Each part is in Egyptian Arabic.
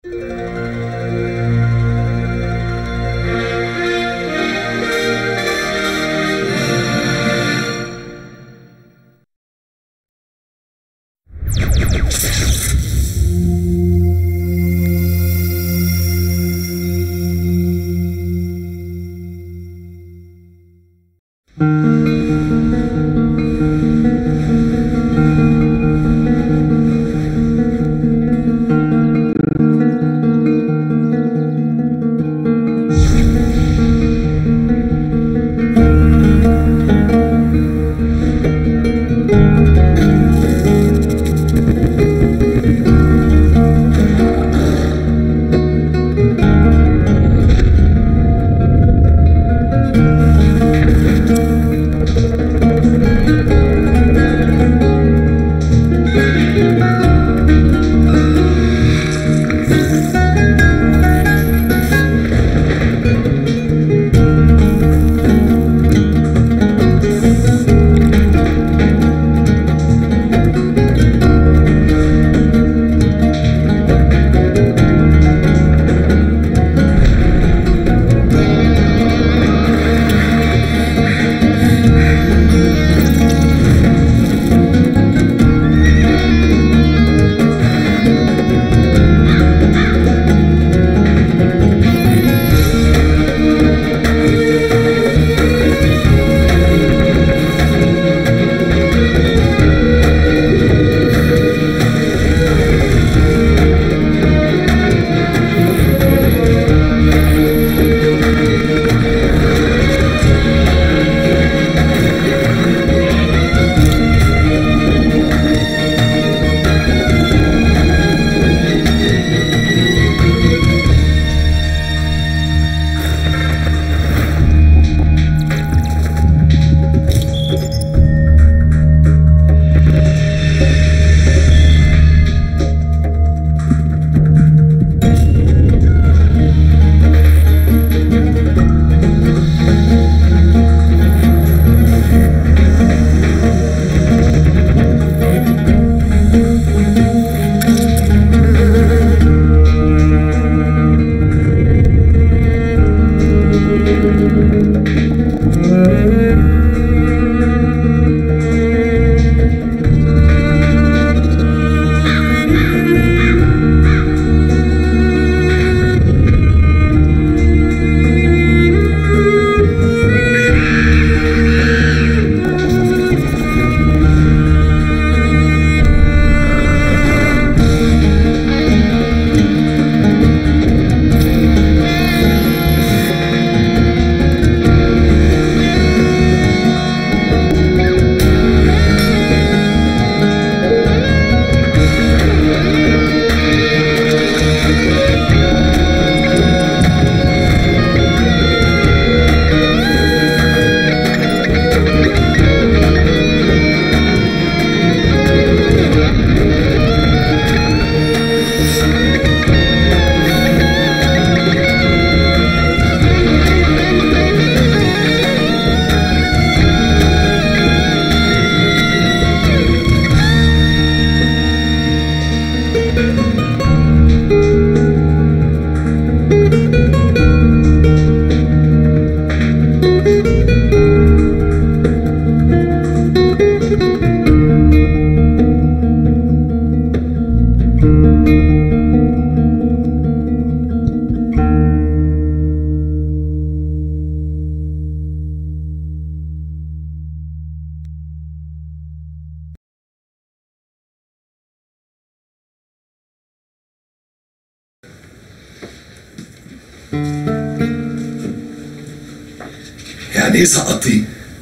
يعني ايه سقطتي؟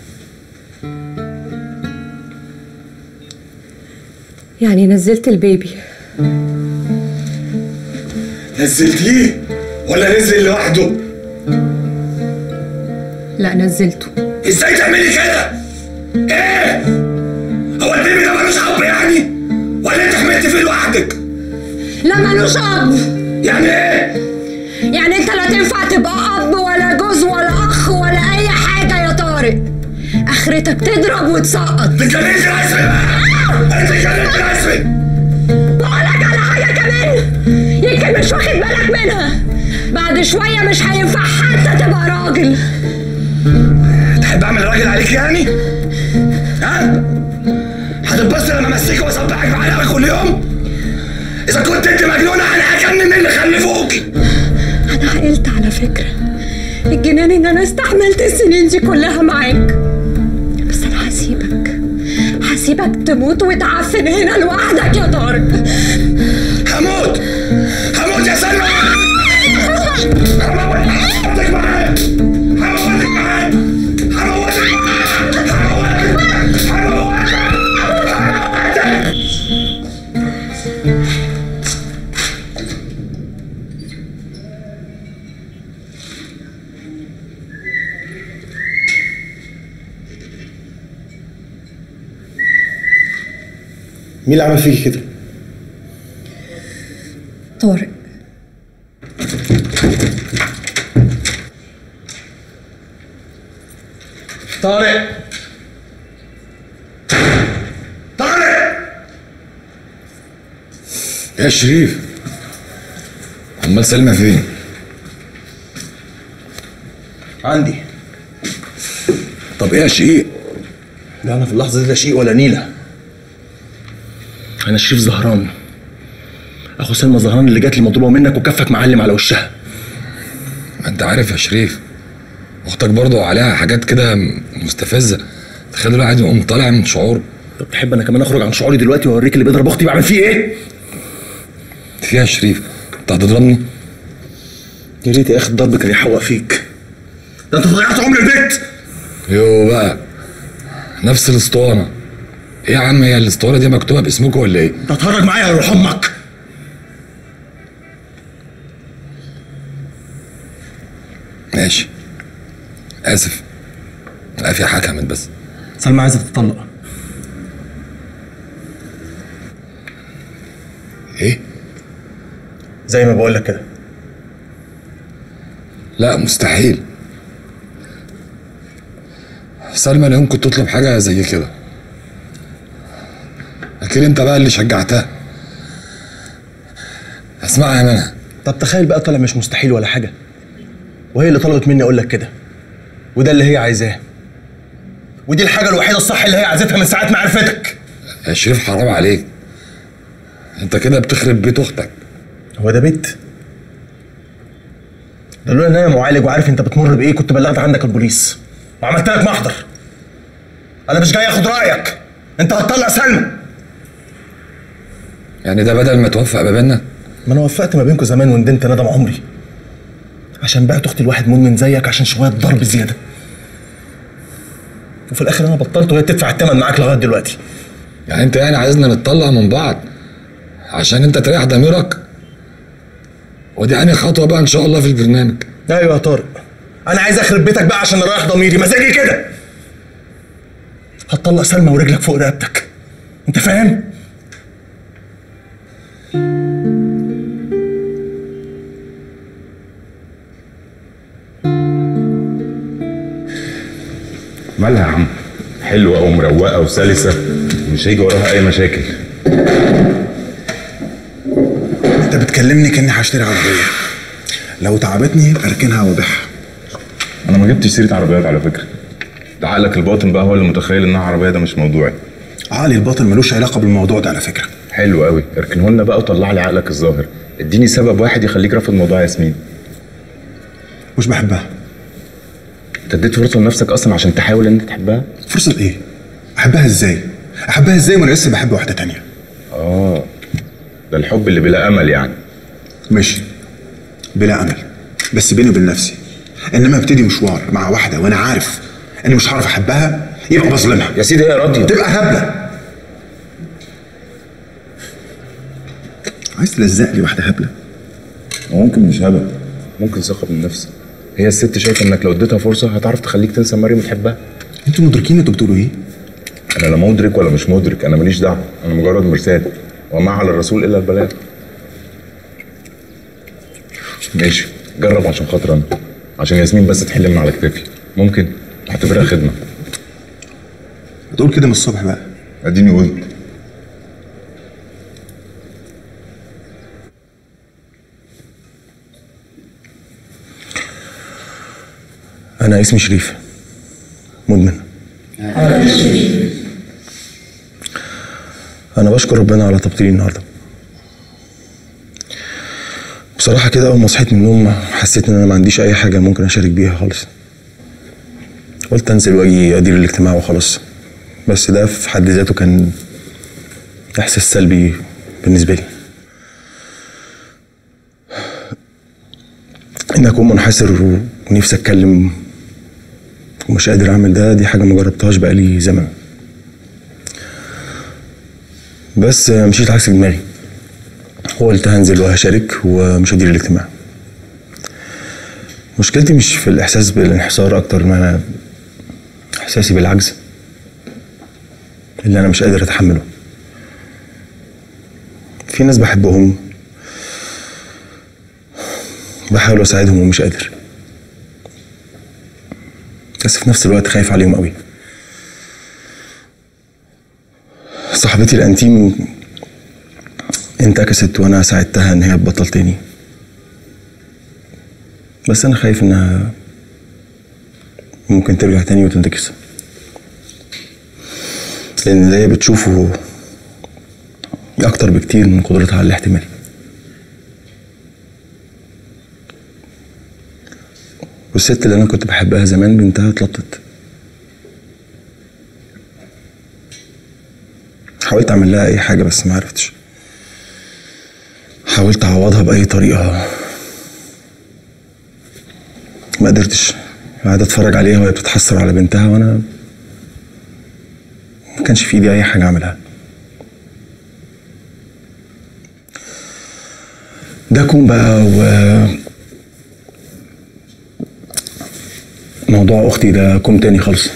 يعني نزلت البيبي نزلتيه ولا نزل لوحده؟ لا نزلته ازاي تعملي كده؟ ايه؟ هو البيبي ده ملوش اب يعني؟ ولا انت حملت فيه لوحدك؟ لا ملوش اب يعني ايه؟ يعني انت لا تنفع تبقى اب ولا جوز ولا اخ ولا اي حاجه يا طارق اخرتك تضرب وتسقط اتكلمت الاسم بقى! انت اتكلمت الاسم! بقولك على حاجه كمان يمكن اللي مش واخد بالك منها بعد شوية مش هينفع حتى تبقى راجل تحب اعمل راجل عليك يعني؟ ها؟ هتتبسط لما امسكك واصبحك بعلاقة كل يوم؟ إذا كنت أنت مجنونة أنا هجنن اللي خلفوكي أنا عقلت على فكرة الجنان إن أنا استحملت السنين دي كلها معاك بس أنا هسيبك هسيبك تموت وتعفن هنا لوحدك يا طارق هموت هموت يا سلمى هموتك معايا هموتك معايا هموتك معايا هموتك هموتك مين اللي عمل فيكي كده؟ طارق طارق طارق يا شريف امال سلمى فين؟ عندي طب ايه يا شقيق؟ لا انا في اللحظه دي لا شيء ولا نيله انا شريف زهران اخو سلمى زهران اللي جات لي مضروبه منك وكفك معلم على وشها ما انت عارف يا شريف اختك برضو عليها حاجات كده مستفزه تخلي الواحد يقوم طالع من شعور طب تحب انا كمان اخرج عن شعوري دلوقتي واوريك اللي بيضرب اختي بعمل فيه ايه فيها يا شريف انت هتضربني يا ريت يا اخي الضرب كان يحوق فيك ده انت ضيعت عمر البيت يو بقى نفس الاسطوانه ايه يا عم هي الاسطوانه دي مكتوبه باسمكم ولا ايه؟ انت هتهرج معايا يا روح امك ماشي اسف العافيه حكمت بس سلمى عايزه تتطلق ايه؟ زي ما بقول لك كده لا مستحيل سلمى لا يمكن تطلب حاجة زي كده أكيد أنت بقى اللي شجعتها اسمعها يا منى طب تخيل بقى طلع مش مستحيل ولا حاجه وهي اللي طلبت مني اقول لك كده وده اللي هي عايزاه ودي الحاجه الوحيده الصح اللي هي عايزتها من ساعه ما عرفتك يا شريف حرام عليك أنت كده بتخرب بيت أختك هو ده بيت ده لولا ان انا معالج وعارف انت بتمر بايه كنت بلغت عندك البوليس وعملت لك محضر انا مش جاي اخد رايك انت هتطلع سلمى يعني ده بدل ما توفق ما بيننا ما انا وفقت ما بينكم زمان وندمت ندم عمري عشان بقى اختي الواحد مدمن زيك عشان شويه ضرب زياده وفي الاخر انا بطلت وهي بتدفع الثمن معاك لغايه دلوقتي يعني أنت يعني عايزنا نتطلق من بعض عشان أنت تريح ضميرك ودي يعني خطوة بقى إن شاء الله في البرنامج ايوه يا طارق انا عايز اخرب بيتك بقى عشان اريح ضميري مزاجي كده هتطلق سلمى ورجلك فوق رقبتك انت فاهم مالها يا عم حلوة ومروقة وسلسة مش هيجي وراها أي مشاكل انت بتكلمني كاني هشتري عربيه لو تعبتني اركنها وابيعها أنا ما جبتش سيرة عربيات على فكرة ده عقلك الباطن بقى هو اللي متخيل إنها عربية ده مش موضوعي عقلي الباطن ملوش علاقه بالموضوع ده على فكره حلو قوي اركنه لنا بقى وطلع لي عقلك الظاهر اديني سبب واحد يخليك رافض موضوع ياسمين مش بحبها انت اديت فرصه لنفسك اصلا عشان تحاول ان انت تحبها فرصه ايه احبها ازاي احبها ازاي وانا لسه بحب واحده تانية اه ده الحب اللي بلا امل يعني ماشي بلا امل بس بيني وبين نفسي انما ابتدي مشوار مع واحده وانا عارف اني مش هعرف احبها يبقى بظلمها يا سيدي هي راضيه تبقى هبله عايز تلزق لي واحده هبله ممكن مش هبل ممكن ثقه بالنفس هي الست شايفه انك لو اديتها فرصه هتعرف تخليك تنسى مريم وتحبها انتوا مدركين انتوا بتقولوا ايه انا لا مدرك ولا مش مدرك انا ماليش دعوه انا مجرد مرسال وما على الرسول الا البلاغ ماشي جرب عشان خاطر انا عشان ياسمين بس تحل من على كتافي ممكن اعتبرها خدمه بتقول كده من الصبح بقى اديني قلت انا اسمي شريف مدمن انا بشكر ربنا على تبطيلي النهارده بصراحه كده اول ما صحيت من النوم حسيت ان انا ما عنديش اي حاجه ممكن اشارك بيها خالص قلت انزل واجي ادير الاجتماع وخلاص بس ده في حد ذاته كان احساس سلبي بالنسبه لي ان اكون منحسر ونفسي اتكلم ومش قادر اعمل ده دي حاجه ما جربتهاش بقالي زمن بس مشيت عكس دماغي وقلت هنزل وهشارك ومش هدير الاجتماع مشكلتي مش في الاحساس بالانحسار اكتر ما احساسي بالعجز اللي انا مش قادر اتحمله في ناس بحبهم بحاول اساعدهم ومش قادر بس في نفس الوقت خايف عليهم قوي صاحبتي الانتيم انتكست وانا ساعدتها ان هي تبطل تاني بس انا خايف انها ممكن ترجع تاني وتنتكس لان اللي هي بتشوفه اكتر بكتير من قدرتها على الاحتمال والست اللي انا كنت بحبها زمان بنتها اتلطت حاولت اعمل لها اي حاجه بس ما عرفتش حاولت اعوضها باي طريقه ما قدرتش قاعد اتفرج عليها وهي بتتحسر على بنتها وانا ما كانش في ايدي اي حاجه اعملها ده كون بقى و موضوع اختي ده كوم تاني خالص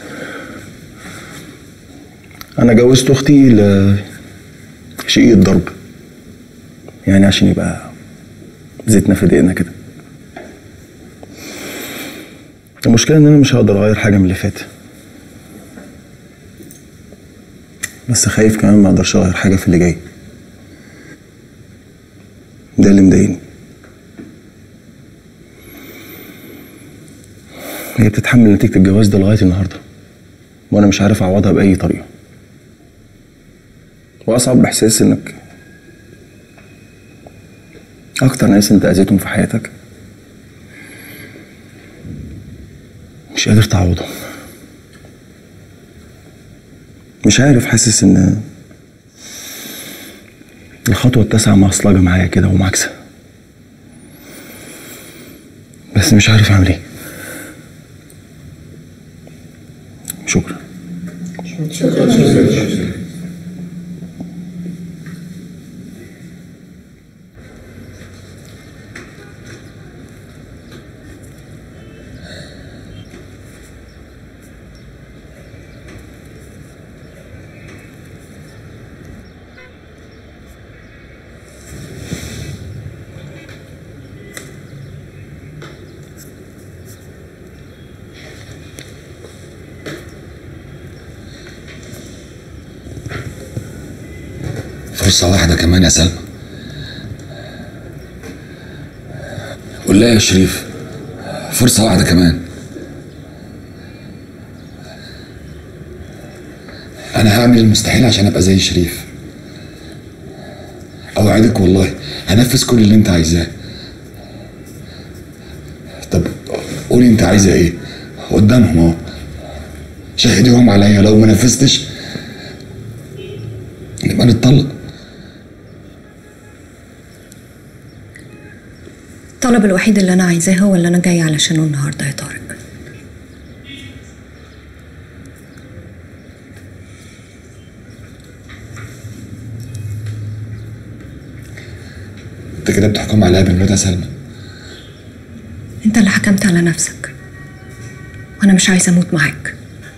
انا جوزت اختي لشقيق الضرب يعني عشان يبقى زيتنا في دقيقنا كده المشكلة ان انا مش هقدر اغير حاجة من اللي فات بس خايف كمان ما اقدرش اغير حاجة في اللي جاي ده اللي مضايقني هي بتتحمل نتيجة الجواز ده لغاية النهاردة وأنا مش عارف أعوضها بأي طريقة وأصعب بإحساس إنك أكتر ناس أنت أذيتهم في حياتك مش قادر تعوضهم مش عارف حاسس إن الخطوة التاسعة معصلجة معايا كده ومعكسة بس مش عارف أعمل إيه شكرا فرصة واحدة كمان يا سلمى قول لها يا شريف فرصة واحدة كمان أنا هعمل المستحيل عشان أبقى زي شريف أوعدك والله هنفذ كل اللي أنت عايزاه طب قولي أنت عايزة إيه قدامهم أهو شهديهم عليا لو ما نفذتش نبقى نتطلق الطلب الوحيد اللي انا عايزاه هو اللي انا جايه علشانه النهارده يا طارق أنت كده بتحكم عليا بالموت يا سلمى انت اللي حكمت على نفسك وانا مش عايزه اموت معاك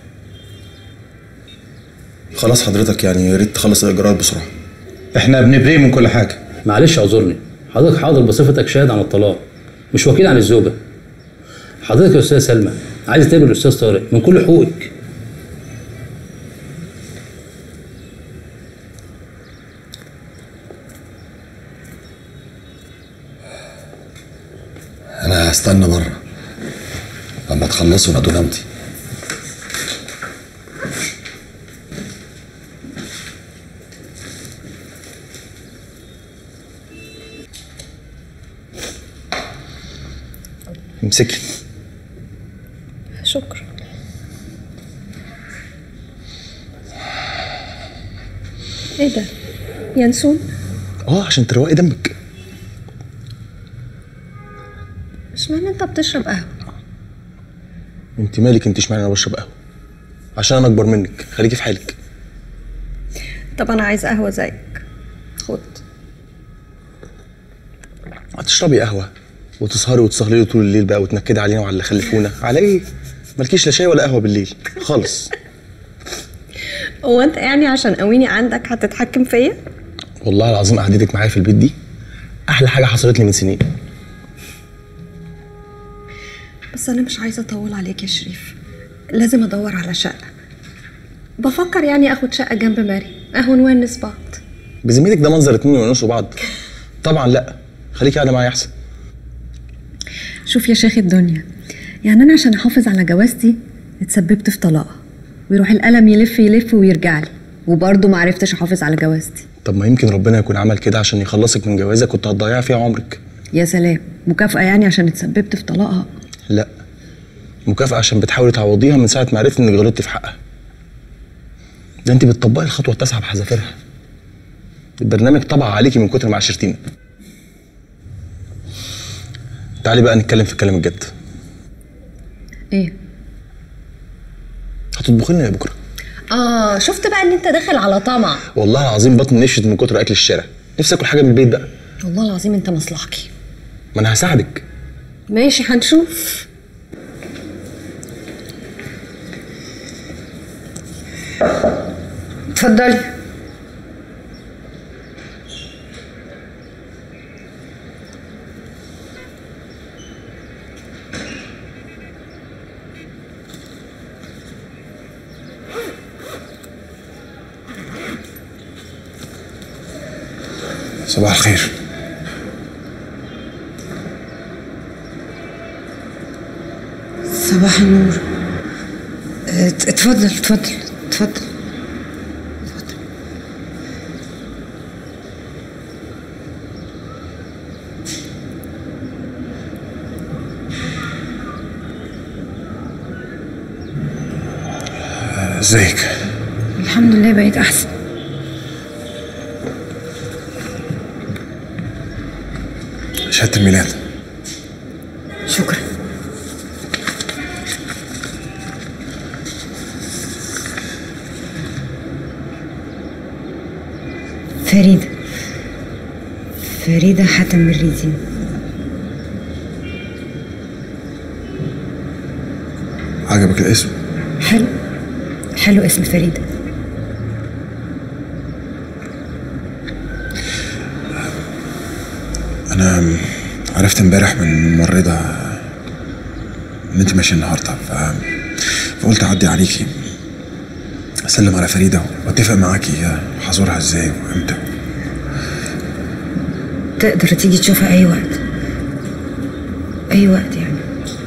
خلاص حضرتك يعني يا ريت تخلص الإجراءات بسرعة احنا بنبريه من كل حاجه معلش اعذرني حضرتك حاضر بصفتك شاهد عن الطلاق مش وكيل عن الزوجه حضرتك يا استاذ سلمى عايز تقابل الاستاذ طارق من كل حقوقك أنا هستنى بره لما تخلصوا نادوا نمتي امسكي شكرا ايه ده ينسون اه عشان تروقي دمك اشمعنى انت بتشرب قهوه انت مالك انت اشمعنى انا بشرب قهوه عشان انا اكبر منك خليكي في حالك طب انا عايز قهوه زيك خد هتشربي قهوه وتسهري وتسهري طول الليل بقى وتنكدي علينا وعلى اللي خلفونا على ايه مالكيش لا شاي ولا قهوه بالليل خالص هو انت يعني عشان قويني عندك هتتحكم فيا والله العظيم قعدتك معايا في البيت دي احلى حاجه حصلت لي من سنين بس انا مش عايزه اطول عليك يا شريف لازم ادور على شقه بفكر يعني اخد شقه جنب ماري اهو نونس بعض بذمتك ده منظر اتنين يونسوا بعض طبعا لا خليكي قاعده معايا احسن شوف يا شيخ الدنيا يعني انا عشان احافظ على جوازتي اتسببت في طلاقها ويروح القلم يلف يلف ويرجع لي وبرضه ما عرفتش احافظ على جوازتي طب ما يمكن ربنا يكون عمل كده عشان يخلصك من جوازه كنت هتضيعي فيها عمرك يا سلام مكافأة يعني عشان اتسببت في طلاقها لا مكافأة عشان بتحاولي تعوضيها من ساعة ما عرفت انك غلطتي في حقها ده انت بتطبقي الخطوة التاسعة بحذافيرها البرنامج طبع عليكي من كتر ما عشرتينا تعالي بقى نتكلم في الكلام الجد ايه هتطبخي لنا يا بكره اه شفت بقى ان انت داخل على طمع والله العظيم بطني نشفت من كتر اكل الشارع نفسي اكل حاجه من البيت بقى والله العظيم انت مصلحكي ما انا هساعدك ماشي هنشوف اتفضلي صباح الخير صباح النور ات- اتفضل اتفضل اتفضل ازيك الحمد لله بقيت احسن شهاده الميلاد شكرا فريدة فريدة حاتم الريزي عجبك الاسم حلو حلو اسم فريدة انا عرفت امبارح من الممرضه ان انت ماشيه النهارده ف... فقلت اعدي عليكي اسلم على فريده واتفق معاكي هزورها ازاي وامتى تقدر تيجي تشوفها أي وقت أي وقت يعني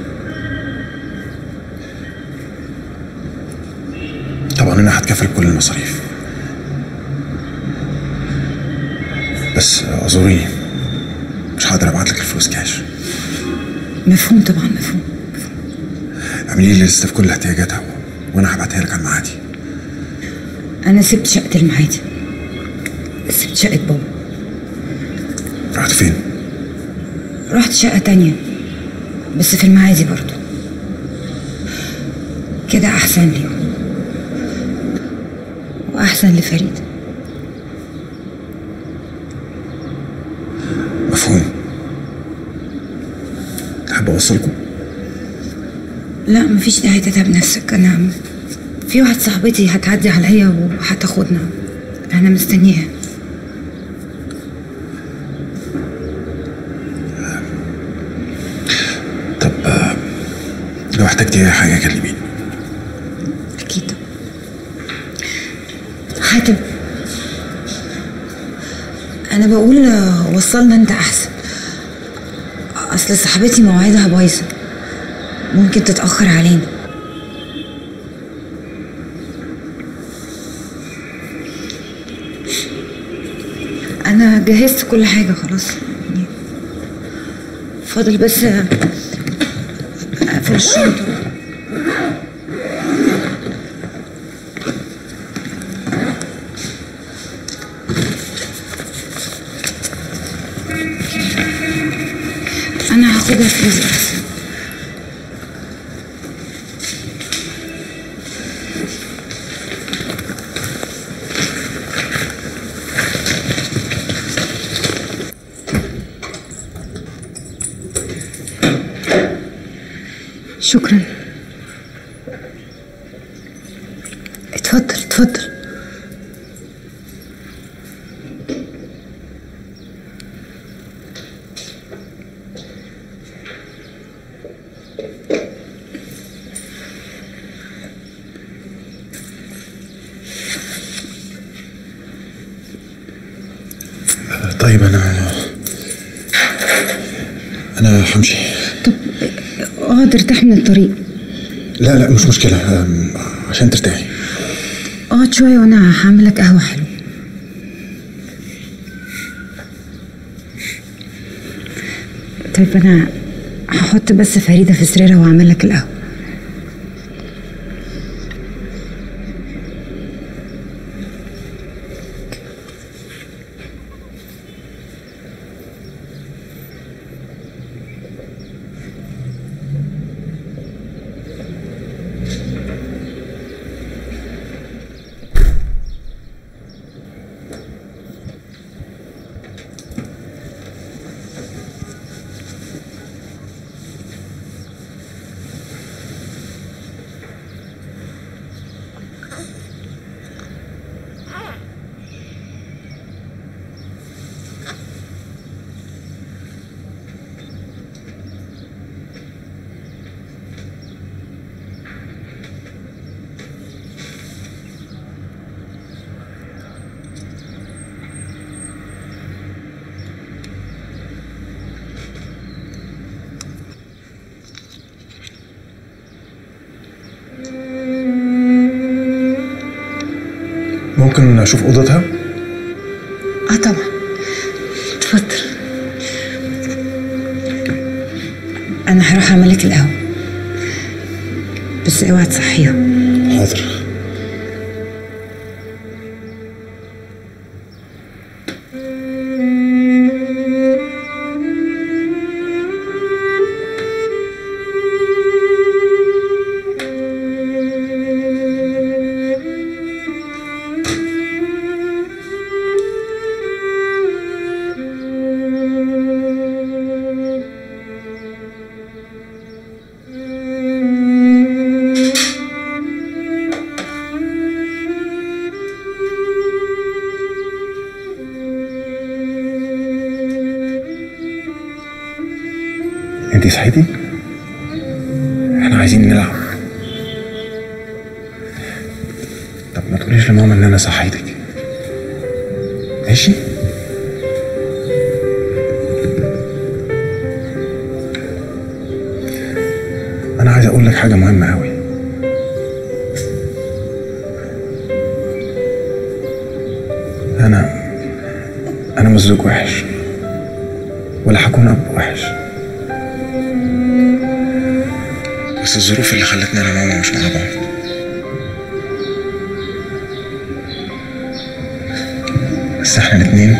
طبعا انا هتكفل كل المصاريف بس اعذريني مش هقدر ابعت لك الفلوس كاش مفهوم طبعا مفهوم اعملي لي لسته في كل احتياجاتها وانا هبعتها لك على المعادي أنا سبت شقة المعادي سبت شقة بابا رحت فين؟ رحت شقة تانية بس في المعادي برضو كده أحسن لي وأحسن لفريد مفهوم تحب اوصلكم لا مفيش داعي تتعب نفسك أنا في واحد صاحبتي هتعدي عليا وهتاخدنا أنا مستنياها طب آه، لو احتجتي اي حاجه كلميني أكيد حاتم أنا بقول آه، وصلنا أنت أحسن أصل صاحبتي مواعيدها بايظة ممكن تتأخر علينا أنا جهزت كل حاجة خلاص يعني فاضل بس أقفل الشنطة أنا هاخدها فلوس بس شكرا اتفضل اتفضل طيب انا انا همشي اقعد ارتاح من الطريق لا لا مش مشكله أم، عشان ترتاحي اقعد شوية وانا هعمل لك قهوة حلوة طيب انا هحط بس فريدة في سريرها واعمل لك القهوة ممكن اشوف اوضتها اه طبعا اتفضل انا هروح اعمل لك القهوة بس اوعى تصحيها حاضر انتي صحيتي احنا عايزين نلعب طب ما تقوليش لماما ان انا صحيتك ماشي انا عايز اقول لك حاجه مهمه قوي انا انا مش زوج وحش ولا هكون اب وحش بس الظروف اللي خلتني انا وماما مش مع بعض بس احنا الاتنين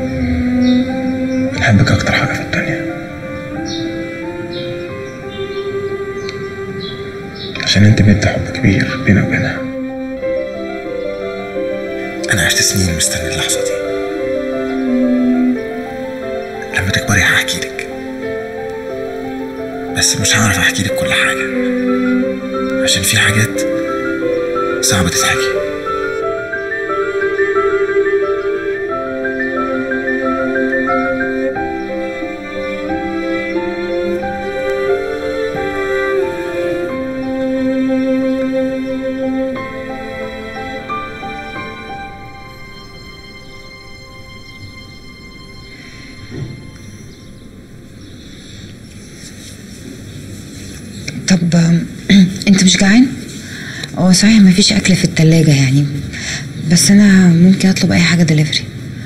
بنحبك اكتر حاجه في الدنيا عشان انت بنت حب كبير بيني وبينها انا عشت سنين مستني اللحظه دي لما تكبري هحكي لك بس مش هعرف احكي لك كل حاجه عشان في حاجات صعبه تتحكي طب آم، انت مش جعان هو صحيح مفيش اكل في التلاجة يعني بس انا ممكن اطلب اي حاجه دليفري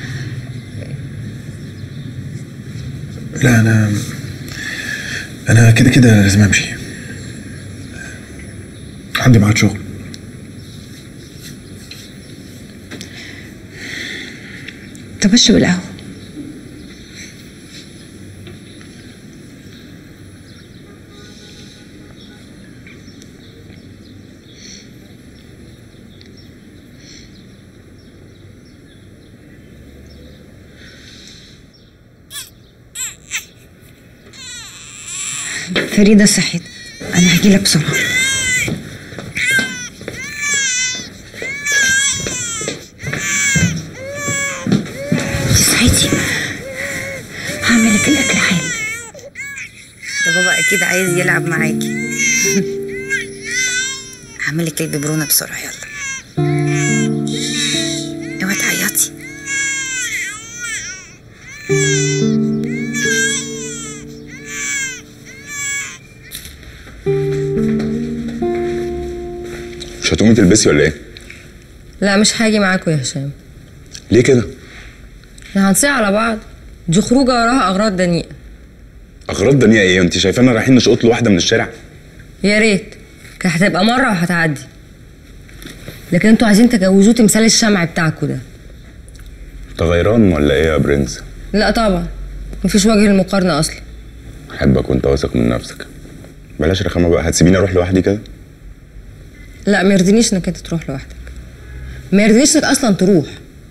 لا انا انا كده كده لازم امشي عندي ميعاد شغل طب اشرب القهوه فريدة صحيت أنا هجيلك بسرعة انت صحيتي هعمل لك الأكل حالا ده بابا أكيد عايز يلعب معاكي هعمل لك الببرونة بسرعة يلا اوعي تعيطي مش هتقومي تلبسي ولا ايه؟ لا مش هاجي معاكوا يا هشام ليه كده؟ احنا هنصيع على بعض دي خروجه وراها اغراض دنيئه اغراض دنيا ايه؟ انت شايفانا رايحين نشقط له واحده من الشارع؟ يا ريت كانت هتبقى مره وهتعدي لكن انتوا عايزين تجوزوه تمثال الشمع بتاعكوا ده انت غيران ولا ايه يا برنس؟ لا طبعا مفيش وجه للمقارنه اصلا احبك وانت واثق من نفسك بلاش رخامه بقى هتسيبيني اروح لوحدي كده؟ لا ما يرضينيش انك انت تروح لوحدك ما يرضينيش انك اصلا تروح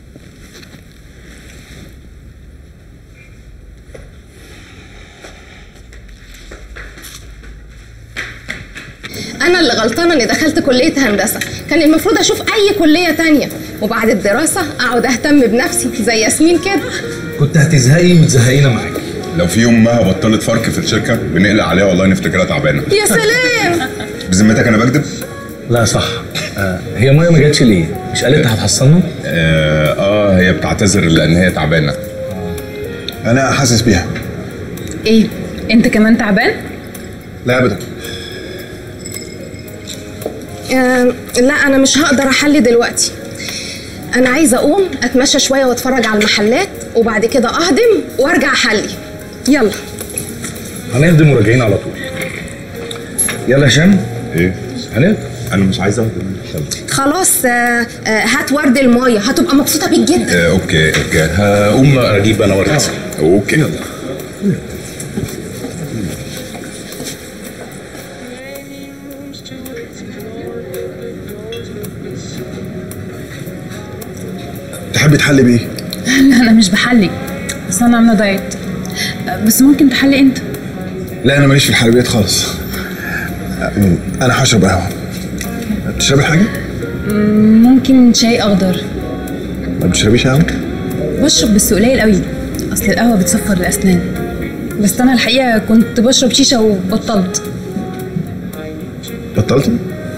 انا اللي غلطانه اني دخلت كليه هندسه كان المفروض اشوف اي كليه تانية وبعد الدراسه اقعد اهتم بنفسي زي ياسمين كده كنت هتزهقي وتزهقينا معاكي لو في يوم ما بطلت فرق في الشركه بنقلق عليها والله نفتكرها تعبانه يا سلام بذمتك انا بكذب؟ لا صح آه هي مايا ما جاتش ليه؟ مش قالت هتحصلنا؟ آه, اه هي بتعتذر لان هي تعبانه انا حاسس بيها ايه انت كمان تعبان لا ابدا آه لا انا مش هقدر احلي دلوقتي انا عايزه اقوم اتمشى شويه واتفرج على المحلات وبعد كده اهضم وارجع احلي يلا هنهضم وراجعين على طول يلا يا هشام ايه؟ هنهضم انا مش عايز اهضم خلاص آه آه هات ورد المايه هتبقى مبسوطه بيك جدا آه اوكي اوكي هقوم اجيب انا ورد اوكي يلا تحبي تحلي بايه؟ لا انا مش بحلي بس انا عامله دايت بس ممكن تحلي انت لا انا ماليش في الحلويات خالص انا هشرب قهوه بتشربي حاجه؟ ممكن شاي اخضر ما بتشربيش قهوه؟ بشرب بس قليل قوي اصل القهوه بتصفر الاسنان بس انا الحقيقه كنت بشرب شيشه وبطلت بطلتي؟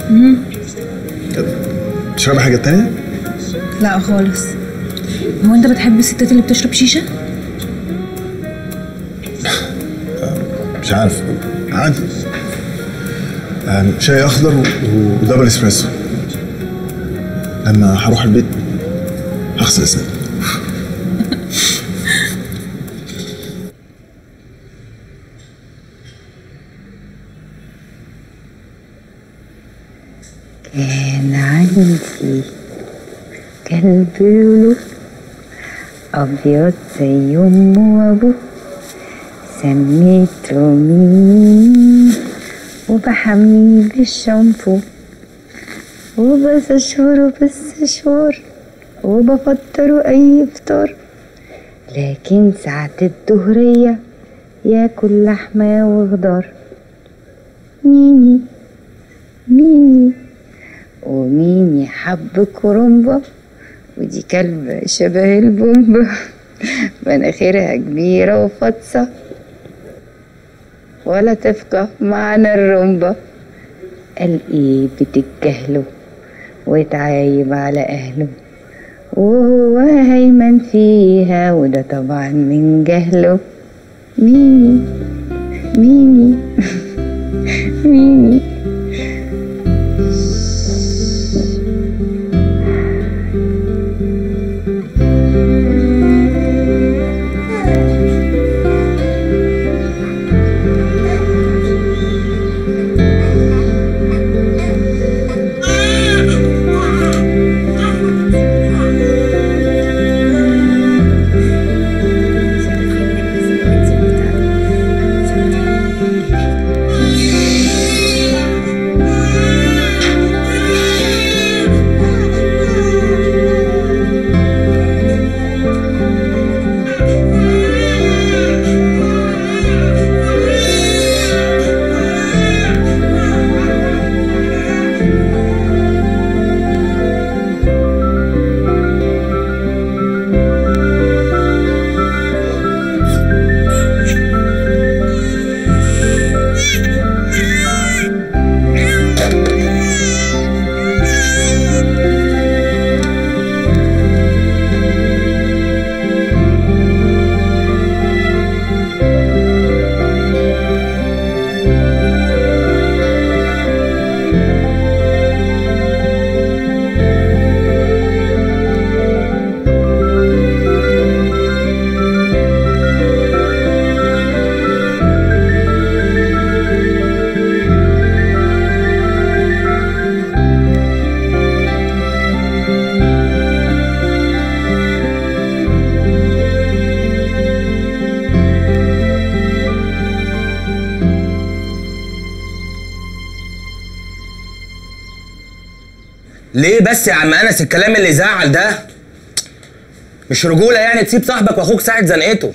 بتشربي حاجه تانية؟ لا خالص هو انت بتحب الستات اللي بتشرب شيشه مش عارف عادي آم، شاي اخضر و- ودبل اسبريسو لما هروح البيت هغسل اسناني كان عندي كلب لولو أبيض زي أمه وأبوه سميته مين وبحميه بالشامبو وبستشوره بالسشوار وبفطره أي فطار لكن ساعة الظهرية ياكل لحمة وخضار ميني ميني وميني حب كرومبا ودي كلبة شبه البومبا مناخيرها كبيرة وفطسة ولا تفقه معنى الرمبة قال ايه بتتجاهله وتعايب على اهله وهو هيمن فيها وده طبعا من جهله ميني ميني ميني ليه بس يا عم انس الكلام اللي يزعل ده مش رجوله يعني تسيب صاحبك واخوك ساعه زنقته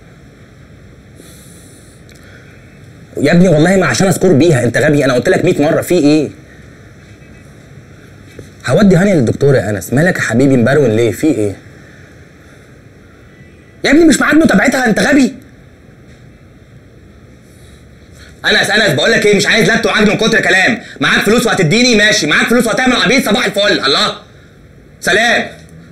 يا ابني والله ما عشان اذكر بيها انت غبي انا قلت لك 100 مره في ايه هودي هاني للدكتور يا انس مالك يا حبيبي مبرون ليه في ايه يا ابني مش معاد متابعتها انت غبي انس انس بقول لك ايه مش عايز لبت وعجل من كتر كلام معاك فلوس وهتديني ماشي معاك فلوس وهتعمل عبيط صباح الفل الله سلام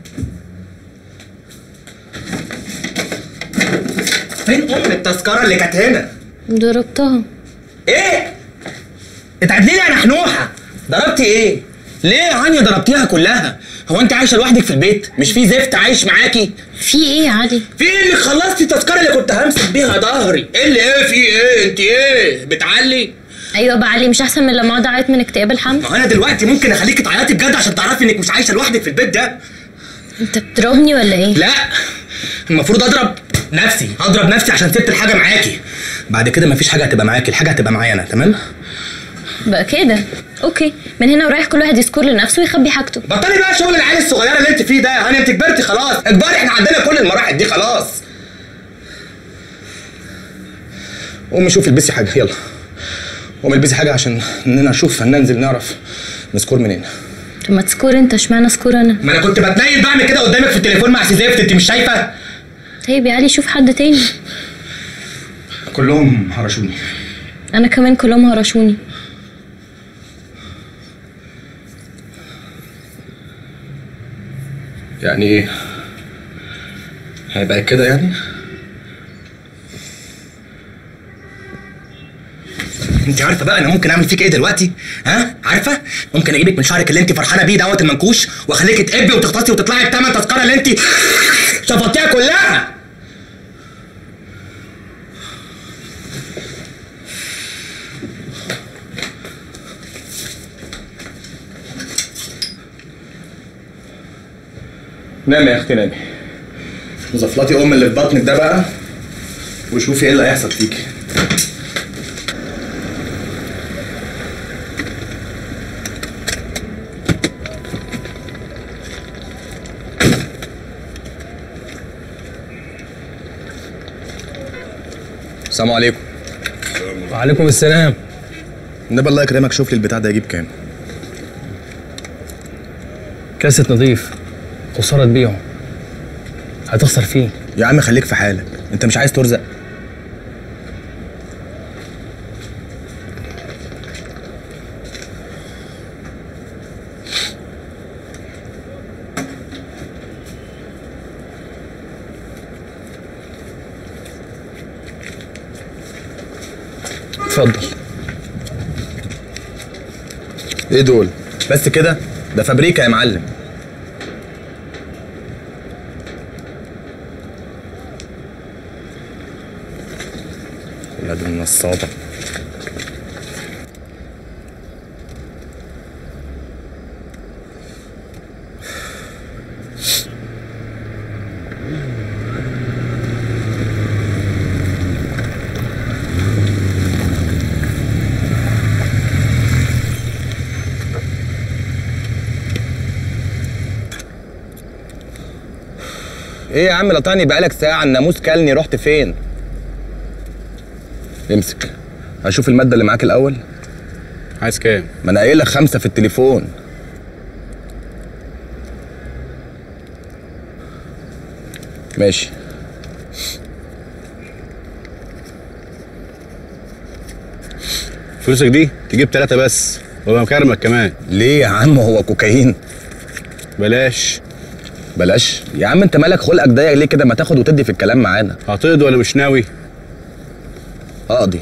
فين ام التذكره اللي كانت هنا ضربتها ايه اتعدلي لي يا نحنوحه ضربتي ايه ليه يا هانيا ضربتيها كلها هو انت عايشه لوحدك في البيت مش في زفت عايش معاكي في ايه يا علي في ايه اللي خلصتي التذكره اللي كنت همسك بيها ظهري ايه اللي ايه في ايه انت ايه بتعلي ايوه بقى علي مش احسن من لما اقعد اعيط من اكتئاب الحمل ما هو انا دلوقتي ممكن اخليكي تعيطي بجد عشان تعرفي انك مش عايشه لوحدك في البيت ده انت بتضربني ولا ايه لا المفروض اضرب نفسي اضرب نفسي عشان سبت الحاجه معاكي بعد كده مفيش حاجه هتبقى معاكي الحاجه هتبقى معايا انا تمام بقى كده اوكي من هنا ورايح كل واحد يذكر لنفسه ويخبي حاجته بطلي بقى شغل العيال الصغيره اللي انت فيه ده يا هاني انت كبرتي خلاص اكبري احنا عندنا كل المراحل دي خلاص قومي شوفي البسي حاجه يلا قومي البسي حاجه عشان اننا نشوف هننزل نعرف نسكور منين طب ما تسكور انت اشمعنى سكور انا ما انا كنت بتنيل بعمل كده قدامك في التليفون مع سيزيفت انت مش شايفه طيب يا علي شوف حد تاني كلهم هرشوني انا كمان كلهم هرشوني يعني ايه هيبقى كده يعني انت عارفه بقى انا ممكن اعمل فيك ايه دلوقتي ها عارفه ممكن اجيبك من شعرك اللي انت فرحانه بيه دوت المنكوش واخليك تقبي وتغطسي وتطلعي بتمن تذكره اللي انت شفطتيها كلها نامي يا اختي نامي زفلطي ام اللي في بطنك ده بقى وشوفي ايه اللي هيحصل فيكي السلام عليكم وعليكم السلام النبي الله يكرمك شوف لي البتاع ده يجيب كام كاسة نظيف خسارة تبيعه هتخسر فيه يا عم خليك في حالك انت مش عايز ترزق اتفضل ايه دول بس كده ده فابريكا يا معلم ولاد النصابة ايه يا عم لطاني بقالك ساعة الناموس كلني رحت فين؟ امسك هشوف المادة اللي معاك الأول عايز كام؟ ما أنا قايل لك خمسة في التليفون ماشي فلوسك دي تجيب ثلاثة بس وابقى مكرمك كمان ليه يا عم هو كوكايين بلاش بلاش يا عم انت مالك خلقك ضيق ليه كده ما تاخد وتدي في الكلام معانا هتقضي ولا مش ناوي؟ اقضي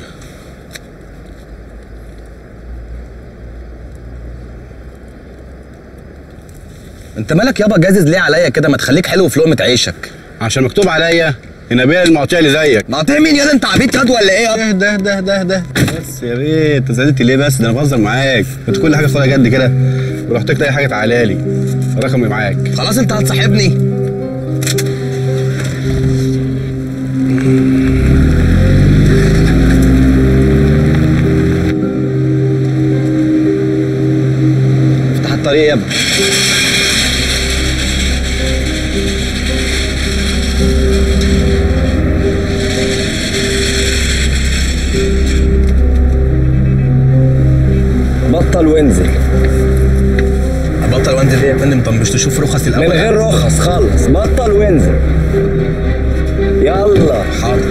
انت مالك يابا جازز ليه عليا كده ما تخليك حلو في لقمه عيشك عشان مكتوب عليا النبيه المقطع اللي زيك مقطع مين يا انت عبيط ياض ولا ايه يا ده ده ده ده بس يا بيه انت زعلت ليه بس ده انا بهزر معاك كنت كل حاجه خدها جد كده ولو احتجت اي حاجه تعالى لي رقمي معاك خلاص انت هتصاحبني افتح الطريق يا ابني بطل وانزل ابطل وانزل ايه يا فندم طب مش تشوف رخص الاول من غير رخص خالص بطل وانزل يلا حاضر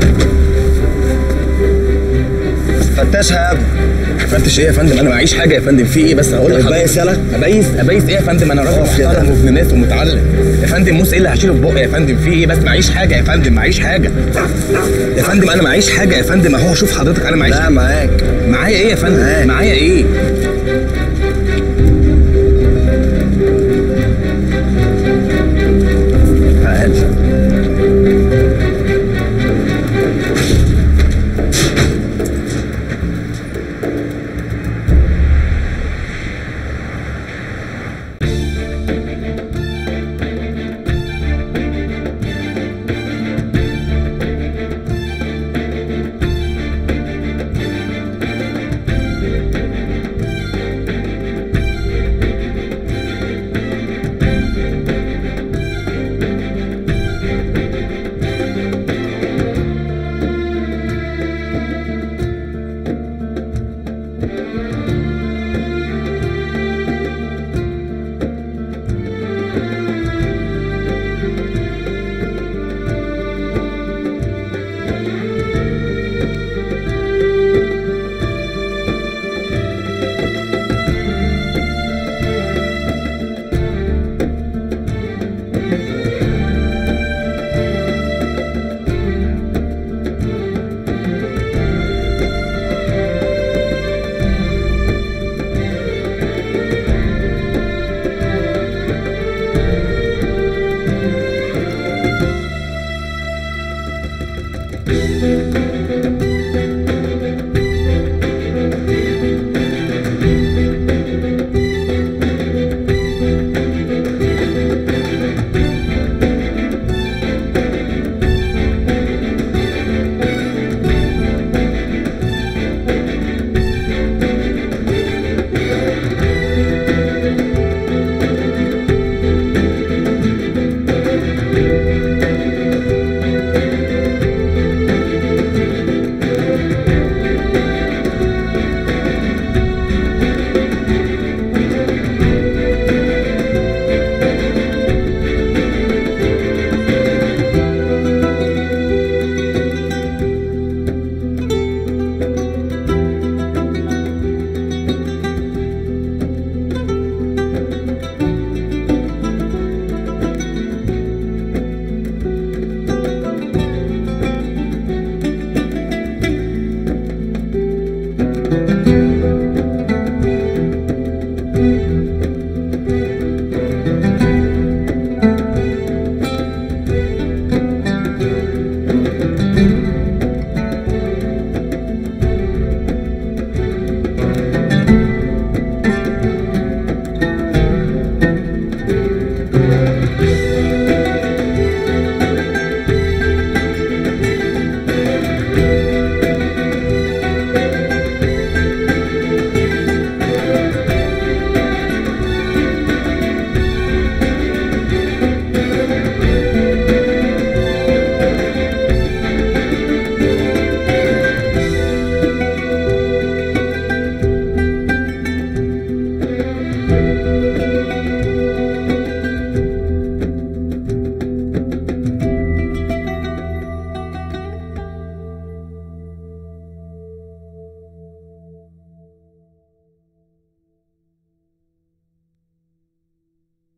فتشها يا ابني فتش ايه يا فندم انا معيش حاجه يا فندم في ايه بس هقول لك بتبيس يالا؟ ابيس ابيس ايه يا فندم انا راجل اقف يا محترم ده. وابن ناس ومتعلم يا فندم موس ايه اللي هشيله في بقي يا فندم في ايه بس معيش حاجه يا فندم معيش حاجه يا فندم انا معيش حاجه يا فندم اهو شوف حضرتك انا معيش لا معاك معايا ايه يا فندم معايا ايه